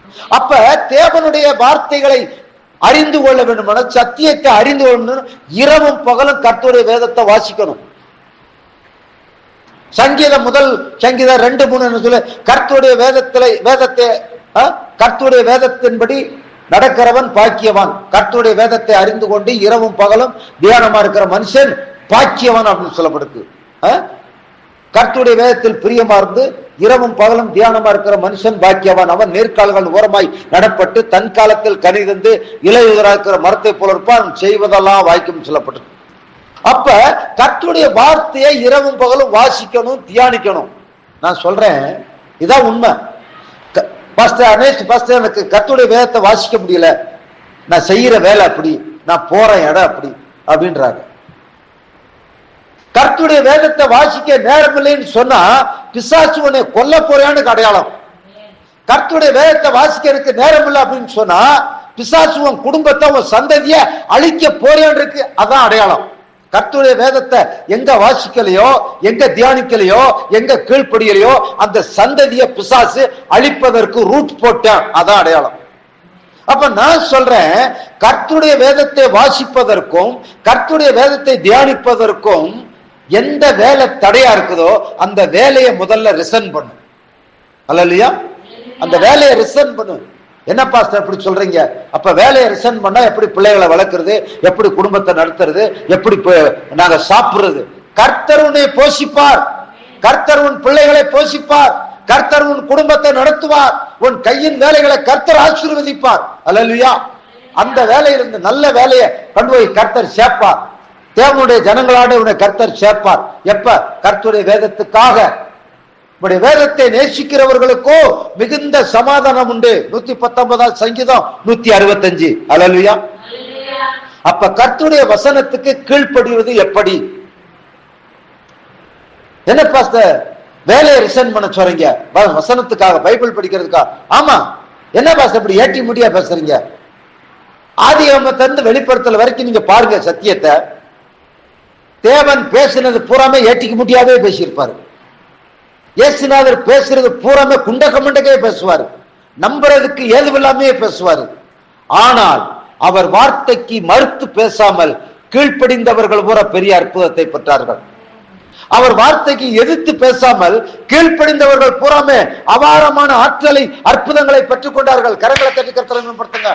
அப்ப தேவனுடைய வார்த்தைகளை அறிந்து கொள்ள வேண்டும் சத்தியத்தை அறிந்து கொள்ளணும் இரவும் பகலும் கர்த்தருடைய வேதத்தை வாசிக்கணும் சங்கீதம் முதல் சங்கீதம் ரெண்டு மூணு சொல்லு கர்த்தருடைய வேதத்துல வேதத்தை ஆ? கர்த்தருடைய வேதத்தின்படி நடக்கிறவன் பாக்கியவான் கர்த்தருடைய வேதத்தை அறிந்து கொண்டு இரவும் பகலும் தியானமா இருக்கிற மனுஷன் பாக்கியவான் அப்படின்னு சொல்லப்படுது ஆ? கர்த்தருடைய வேதத்தில் பிரியமா இருந்து இரவும் பகலும் தியானமா இருக்கிற மனுஷன் பாக்கியவான் அவன் நேர்கால்கள் ஓரமாய் நடப்பட்டு தன் காலத்தில் கனிதந்து இலையுதரா இருக்கிற மரத்தை போல இருப்பான் செய்வதெல்லாம் வாய்க்கும் சொல்லப்பட்டிருக்கு அப்ப கர்த்தருடைய வார்த்தையை இரவும் பகலும் வாசிக்கணும் தியானிக்கணும் நான் சொல்றேன் இதான் உண்மை க- பாஸ்டர் அனேஷ் பாஸ்டர் எனக்கு கர்த்தருடைய வேதத்தை வாசிக்க முடியல நான் செய்யற வேலை அப்படி நான் போற இடம் அப்படி அப்படின்றாங்க கர்த்தருடைய வேதத்தை வாசிக்க நேரம் இல்லைன்னு சொன்னா பிசாசு உன்னை கொல்ல போறான்னு அடையாளம் கர்த்தருடைய வேதத்தை வாசிக்க எனக்கு நேரம் இல்லை அப்படின்னு சொன்னா பிசாசு உன் குடும்பத்தை உன் சந்ததிய அழிக்க போறேன் இருக்கு அதான் அடையாளம் கர்த்தருடைய வேதத்தை எங்க வாசிக்கலையோ எங்க தியானிக்கலையோ எங்க கீழ்ப்படியலையோ அந்த சந்ததிய பிசாசு அழிப்பதற்கு ரூட் போட்டேன் அதான் அடையாளம் அப்ப நான் சொல்றேன் கர்த்தருடைய வேதத்தை வாசிப்பதற்கும் கர்த்தருடைய வேதத்தை தியானிப்பதற்கும் எந்த வேலை தடையா இருக்குதோ அந்த வேலையை முதல்ல ரிசன் பண்ணு அல்ல இல்லையா அந்த வேலையை ரிசன் பண்ணு என்ன பாஸ்டர் எப்படி சொல்றீங்க அப்ப வேலையை ரிசன் பண்ணா எப்படி பிள்ளைகளை வளர்க்கறது எப்படி குடும்பத்தை நடத்துறது எப்படி ப- நாங்க சாப்பிடுறது கர்த்தர் உன்னை போஷிப்பார் கர்த்தர் உன் பிள்ளைகளை போஷிப்பார் கர்த்தர் உன் குடும்பத்தை நடத்துவார் உன் கையின் வேலைகளை கர்த்தர் ஆசீர்வதிப்பார் அல்லா அந்த வேலையிலிருந்து நல்ல வேலையை கொண்டு போய் கர்த்தர் சேர்ப்பார் தேவனுடைய ஜனங்களோட உன்னை கர்த்தர் சேர்ப்பார் எப்ப கர்த்தருடைய வேதத்துக்காக உடைய வேதத்தை நேசிக்கிறவர்களுக்கோ மிகுந்த சமாதானம் உண்டு நூத்தி பத்தொன்பதாம் சங்கீதம் நூத்தி அறுபத்தஞ்சு அலலுயா அப்ப கர்த்தருடைய வசனத்துக்கு கீழ்ப்படிவது எப்படி என்ன பாஸ்டர் வேலையை ரிசைன் பண்ண சொல்றீங்க வ- வசனத்துக்காக பைபிள் படிக்கிறதுக்காக ஆமா என்ன பாஸ்டர் இப்படி ஏற்றி முடியா பேசுறீங்க ஆதி இருந்து வெளிப்படுத்தல் வரைக்கும் நீங்க பாருங்க சத்தியத்தை தேவன் பேசினது பூராமே ஏற்றிக்க முடியாதே பேசியிருப்பாரு இயேசுநாதர் பேசுறது பூராமே குண்டக்க மண்டக்கே பேசுவார் நம்புறதுக்கு ஏதுவில்லாமே பேசுவார் ஆனால் அவர் வார்த்தைக்கு மறுத்து பேசாமல் கீழ்ப்படிந்தவர்கள் பூரா பெரிய அற்புதத்தை பெற்றார்கள் அவர் வார்த்தைக்கு எதிர்த்து பேசாமல் கீழ்ப்படிந்தவர்கள் பூராமே அபாரமான ஆற்றலை அற்புதங்களை பெற்றுக் கொண்டார்கள் கரங்களை தட்டி கருத்தலைப்படுத்துங்க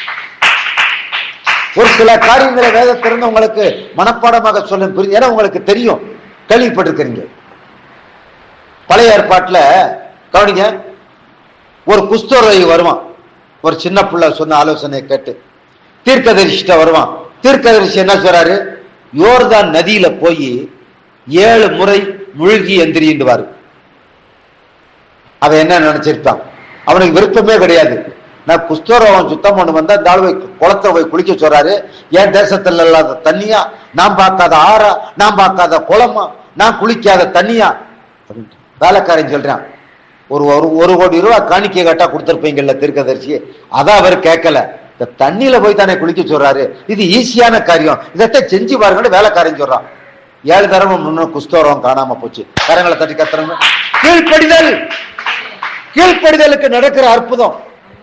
ஒரு சில காரியங்களை வேதத்திலிருந்து உங்களுக்கு மனப்பாடமாக சொல்ல புரியுது ஏன்னா உங்களுக்கு தெரியும் கேள்விப்பட்டிருக்கிறீங்க பழைய ஏற்பாட்டுல கவனிங்க ஒரு குஸ்தோரோகி வருவான் ஒரு சின்ன பிள்ளை சொன்ன ஆலோசனையை கேட்டு தீர்க்கதரிசிட்ட வருவான் தீர்க்கதரிசி என்ன சொல்றாரு யோர்தான் நதியில போய் ஏழு முறை முழுகி எந்திரிண்டுவாரு அவன் என்ன நினைச்சிருப்பான் அவனுக்கு விருப்பமே கிடையாது நான் குஸ்தோரோகம் சுத்தம் பண்ண வந்தா இந்த ஆளு போய் குளத்துல போய் குளிக்க சொல்றாரு என் தேசத்துல இல்லாத தண்ணியா நான் பார்க்காத ஆறா நான் பார்க்காத குளமா நான் குளிக்காத தண்ணியா அப்படின்ட்டு. வேலைக்காரன் சொல்றான் ஒரு ஒரு ஒரு கோடி ரூபாய் காணிக்கை கட்டா கொடுத்துருப்பீங்கல்ல தீர்க்கதரிசி அதான் அவர் கேட்கல இந்த தண்ணியில போய் தானே குளிக்க சொல்றாரு இது ஈஸியான காரியம் இதைத்தான் செஞ்சு பாருங்கன்னு வேலைக்காரன் சொல்றான் ஏழு தடவை முன்ன குஸ்தோரம் காணாம போச்சு கரங்களை தட்டி கத்துறங்க கீழ்ப்படிதல் கீழ்ப்படிதலுக்கு நடக்கிற அற்புதம்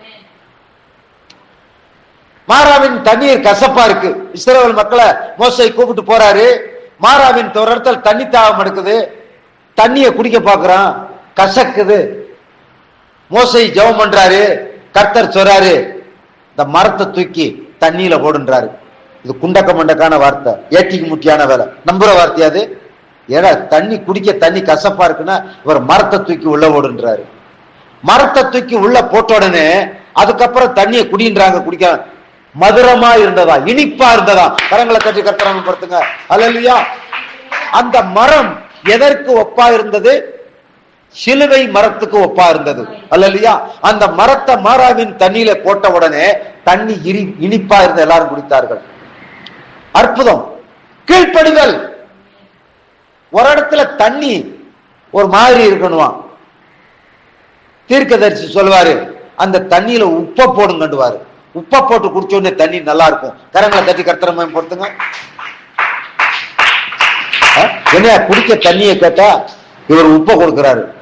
மாறாவின் தண்ணீர் கசப்பா இருக்கு இஸ்ரேல் மக்களை மோசை கூப்பிட்டு போறாரு மாறாவின் ஒரு இடத்துல தண்ணி தாகம் எடுக்குது தண்ணிய குடிக்க பாக்குறான் கசக்குது மோசை ஜெபம் பண்றாரு கர்த்தர் சொல்றாரு இந்த மரத்தை தூக்கி தண்ணியில போடுன்றாரு இது குண்டக்க மண்டக்கான வார்த்தை ஏட்டிக்கு முட்டியான வேலை நம்புற வார்த்தை அது ஏன்னா தண்ணி குடிக்க தண்ணி கசப்பா இருக்குன்னா இவர் மரத்தை தூக்கி உள்ள ஓடுன்றாரு மரத்தை தூக்கி உள்ள போட்ட உடனே அதுக்கப்புறம் தண்ணியை குடின்றாங்க குடிக்க மதுரமா இருந்ததா இனிப்பா இருந்ததா கரங்களை தட்டி கத்துறாங்க படுத்துங்க அல்லையா அந்த மரம் எதற்கு ஒப்பா இருந்தது சிலுவை மரத்துக்கு ஒப்பா இருந்தது அல்லையா அந்த மரத்தை மாறாவின் தண்ணியில போட்ட உடனே தண்ணி இனி இனிப்பா இருந்த எல்லாரும் குடித்தார்கள் அற்புதம் கீழ்ப்படிதல் ஒரு இடத்துல தண்ணி ஒரு மாதிரி இருக்கணுமா தீர்க்கதரிசி சொல்லுவாரு அந்த தண்ணியில உப்பை போடுங்கண்டுவாரு உப்பை போட்டு குடிச்ச உடனே தண்ணி நல்லா இருக்கும் கரங்களை தட்டி கர்த்தரமா பொறுத்துங்க அஹ், என்னையா குடிக்க தண்ணியை கேட்டா இவர் உப்பை கொடுக்கிறாரு